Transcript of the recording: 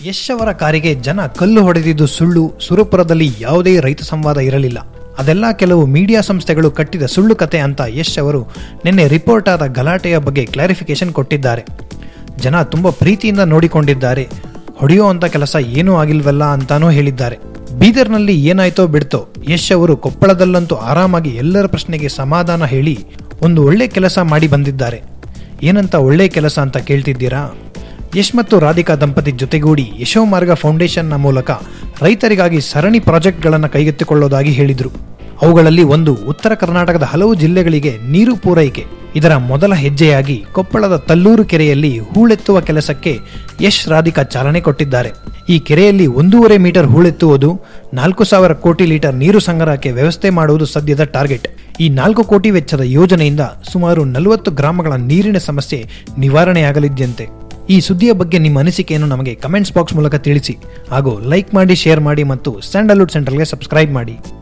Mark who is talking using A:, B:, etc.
A: ಯಶ್ ಅವರ ಕಾರಿಗೆ ಜನ ಕಲ್ಲು ಹೊಡೆದಿದ್ದು ಸುಳ್ಳು ಸುರಪುರದಲ್ಲಿ ಯಾವುದೇ ರೈತ ಸಂವಾದ ಇರಲಿಲ್ಲ ಅದೆಲ್ಲ ಕೆಲವು ಮೀಡಿಯಾ ಸಂಸ್ಥೆಗಳು ಕಟ್ಟಿದ ಸುಳ್ಳು ಕತೆ ಅಂತ ಯಶ್ ಅವರು ನಿನ್ನೆ ರಿಪೋರ್ಟ್ ಆದ ಗಲಾಟೆಯ ಬಗ್ಗೆ ಕ್ಲಾರಿಫಿಕೇಶನ್ ಕೊಟ್ಟಿದ್ದಾರೆ ಜನ ತುಂಬ ಪ್ರೀತಿಯಿಂದ ನೋಡಿಕೊಂಡಿದ್ದಾರೆ ಹೊಡೆಯೋ ಅಂತ ಕೆಲಸ ಏನೂ ಆಗಿಲ್ವಲ್ಲ ಅಂತಾನೂ ಹೇಳಿದ್ದಾರೆ ಬೀದರ್ನಲ್ಲಿ ಏನಾಯ್ತೋ ಬಿಡ್ತೋ ಯಶ್ ಅವರು ಕೊಪ್ಪಳದಲ್ಲಂತೂ ಆರಾಮಾಗಿ ಎಲ್ಲರ ಪ್ರಶ್ನೆಗೆ ಸಮಾಧಾನ ಹೇಳಿ ಒಂದು ಒಳ್ಳೆ ಕೆಲಸ ಮಾಡಿ ಬಂದಿದ್ದಾರೆ ಏನಂತ ಒಳ್ಳೆ ಕೆಲಸ ಅಂತ ಕೇಳ್ತಿದ್ದೀರಾ ಯಶ್ ಮತ್ತು ರಾಧಿಕಾ ದಂಪತಿ ಜೊತೆಗೂಡಿ ಯಶೋಮಾರ್ಗ ಫೌಂಡೇಶನ್ನ ಮೂಲಕ ರೈತರಿಗಾಗಿ ಸರಣಿ ಪ್ರಾಜೆಕ್ಟ್ಗಳನ್ನು ಕೈಗೆತ್ತಿಕೊಳ್ಳೋದಾಗಿ ಹೇಳಿದರು ಅವುಗಳಲ್ಲಿ ಒಂದು ಉತ್ತರ ಕರ್ನಾಟಕದ ಹಲವು ಜಿಲ್ಲೆಗಳಿಗೆ ನೀರು ಪೂರೈಕೆ ಇದರ ಮೊದಲ ಹೆಜ್ಜೆಯಾಗಿ ಕೊಪ್ಪಳದ ತಲ್ಲೂರು ಕೆರೆಯಲ್ಲಿ ಹೂಳೆತ್ತುವ ಕೆಲಸಕ್ಕೆ ಯಶ್ ರಾಧಿಕಾ ಚಾಲನೆ ಕೊಟ್ಟಿದ್ದಾರೆ ಈ ಕೆರೆಯಲ್ಲಿ ಒಂದೂವರೆ ಮೀಟರ್ ಹೂಳೆತ್ತುವುದು ನಾಲ್ಕು ಸಾವಿರ ಕೋಟಿ ಲೀಟರ್ ನೀರು ಸಂಗ್ರಹಕ್ಕೆ ವ್ಯವಸ್ಥೆ ಮಾಡುವುದು ಸದ್ಯದ ಟಾರ್ಗೆಟ್ ಈ ನಾಲ್ಕು ಕೋಟಿ ವೆಚ್ಚದ ಯೋಜನೆಯಿಂದ ಸುಮಾರು ನಲವತ್ತು ಗ್ರಾಮಗಳ ನೀರಿನ ಸಮಸ್ಯೆ ನಿವಾರಣೆಯಾಗಲಿದ್ಯಂತೆ ಈ ಸುದ್ದಿಯ ಬಗ್ಗೆ ನಿಮ್ಮ ಅನಿಸಿಕೆಯನ್ನು ನಮಗೆ ಕಮೆಂಟ್ಸ್ ಬಾಕ್ಸ್ ಮೂಲಕ ತಿಳಿಸಿ ಹಾಗೂ ಲೈಕ್ ಮಾಡಿ ಶೇರ್ ಮಾಡಿ ಮತ್ತು ಸ್ಯಾಂಡಲ್ವುಡ್ ಸೆಂಟ್ರಲ್ಗೆ ಸಬ್ಸ್ಕ್ರೈಬ್ ಮಾಡಿ